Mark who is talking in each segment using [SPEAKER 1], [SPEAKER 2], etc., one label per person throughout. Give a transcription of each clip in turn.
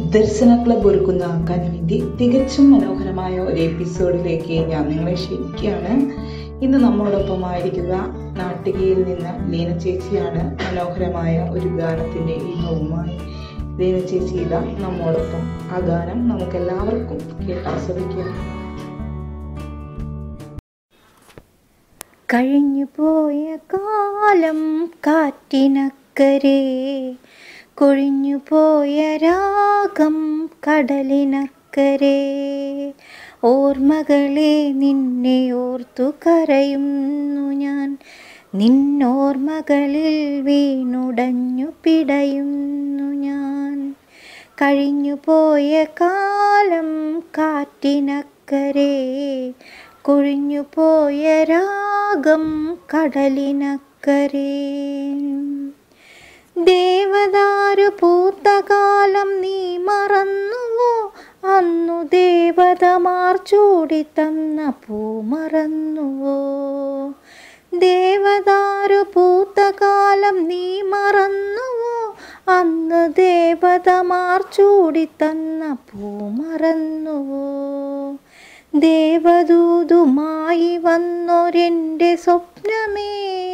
[SPEAKER 1] ദർശന club ഒരുക്കുന്ന കനവിൻ്റെ തികച്ചും മനോഹരമായ ഒരു എപ്പിസോഡിലേക്ക് ഞാൻ നിങ്ങളെ ക്ഷണിക്കുകയാണ് ഇന്ന് നമ്മോടൊപ്പമായിരിക്കുക നാട്ടികയിൽ നിന്ന് ലീന ചേച്ചിയാണ് മനോഹരമായ ഒരു ഗാനത്തിൻ്റെ ഈണവുമായി ലീന ചേച്ചി ഇതാ നമ്മോടൊപ്പം ആ ഗാനം നമുക്കെല്ലാവർക്കും കേട്ടാസ്വദിക്കാം
[SPEAKER 2] കഴിഞ്ഞുപോയ കാലം കാറ്റിനക്കരെ കൊഴിഞ്ഞുപോയ രാഗം കടലിനക്കരെ ഓർമ്മകളെ നിന്നെ ഓർത്തു കരയുന്നു ഞാൻ നിന്നോർമ്മകളിൽ വീണുടഞ്ഞു പിടയുന്നു ഞാൻ കഴിഞ്ഞുപോയ കാലം കാറ്റിനക്കരെ കൊഴിഞ്ഞുപോയ രാഗം കടലിനക്കരെ ദേവദാരു പൂത്ത കാലം നീ മറന്നുവോ അന്നു ദേവതമാർ ചൂടി തന്ന പൂ മറന്നുവോ ദേവദാരു പൂത്ത കാലം നീ മറന്നുവോ അന്ന് ദേവതമാർ ചൂടി തന്ന പൂ മറന്നുവോ ദേവദൂതുമായി വന്നൊരെൻ്റെ സ്വപ്നമേ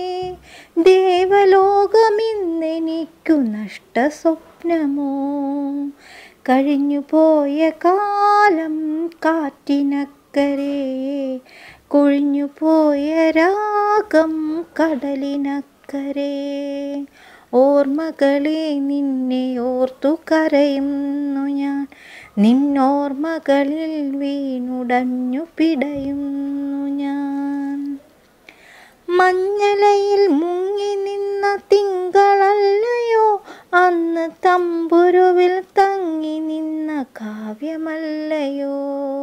[SPEAKER 2] ദേവലോകമിന്നെനിക്കു നഷ്ട സ്വപ്നമോ കഴിഞ്ഞുപോയ കാലം കാറ്റിനക്കരെ കൊഴിഞ്ഞുപോയ രാഗം കടലിനക്കരെ ഓർമ്മകളെ നിന്നെ ഓർത്തു കരയുന്നു ഞാൻ നിന്നോർമ്മകളിൽ വീണുടഞ്ഞു പിടയുന്നു ഞാൻ മഞ്ഞലയിൽ മുങ്ങി നിന്ന തിങ്കളല്ലയോ അന്ന് തമ്പുരുവിൽ തങ്ങി നിന്ന കാവ്യമല്ലയോ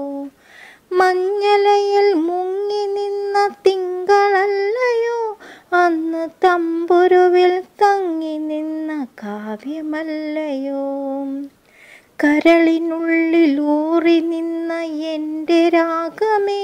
[SPEAKER 2] മഞ്ഞലയിൽ മുങ്ങി നിന്ന തിങ്കളല്ലയോ അന്ന് തമ്പുരുവിൽ തങ്ങി നിന്ന കാവ്യമല്ലയോ കരളിനുള്ളിൽ ഊറി നിന്ന എൻ്റെ രാഗമേ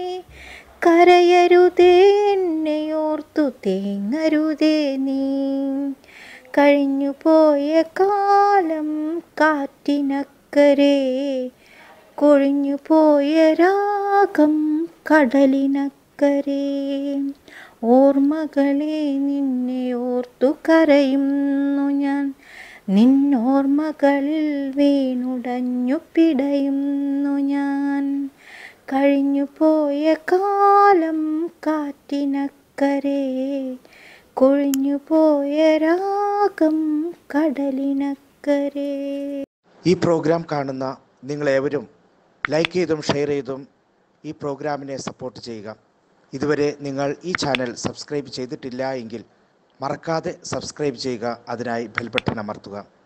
[SPEAKER 2] കരയരുതേ എന്നെയോർത്തു തേങ്ങരുതേ നീ കഴിഞ്ഞുപോയ കാലം കാറ്റിനക്കരെ കൊഴിഞ്ഞുപോയ രാഗം കടലിനക്കരെ ഓർമ്മകളെ നിന്നെ ഓർത്തു കരയുന്നു ഞാൻ നിന്നോർമ്മകളിൽ വീണുടഞ്ഞു പിടയുന്നു ഞാൻ കഴിഞ്ഞുപോയ കാലം കാറ്റിനക്കരെ കൊഴിഞ്ഞുപോയ രാഗം കടലിനക്കരെ
[SPEAKER 3] ഈ പ്രോഗ്രാം കാണുന്ന നിങ്ങളേവരും ലൈക്ക് ചെയ്തും ഷെയർ ചെയ്തും ഈ പ്രോഗ്രാമിനെ സപ്പോർട്ട് ചെയ്യുക ഇതുവരെ നിങ്ങൾ ഈ ചാനൽ സബ്സ്ക്രൈബ് ചെയ്തിട്ടില്ല എങ്കിൽ മറക്കാതെ സബ്സ്ക്രൈബ് ചെയ്യുക അതിനായി ബെൽ ബട്ടൺ അമർത്തുക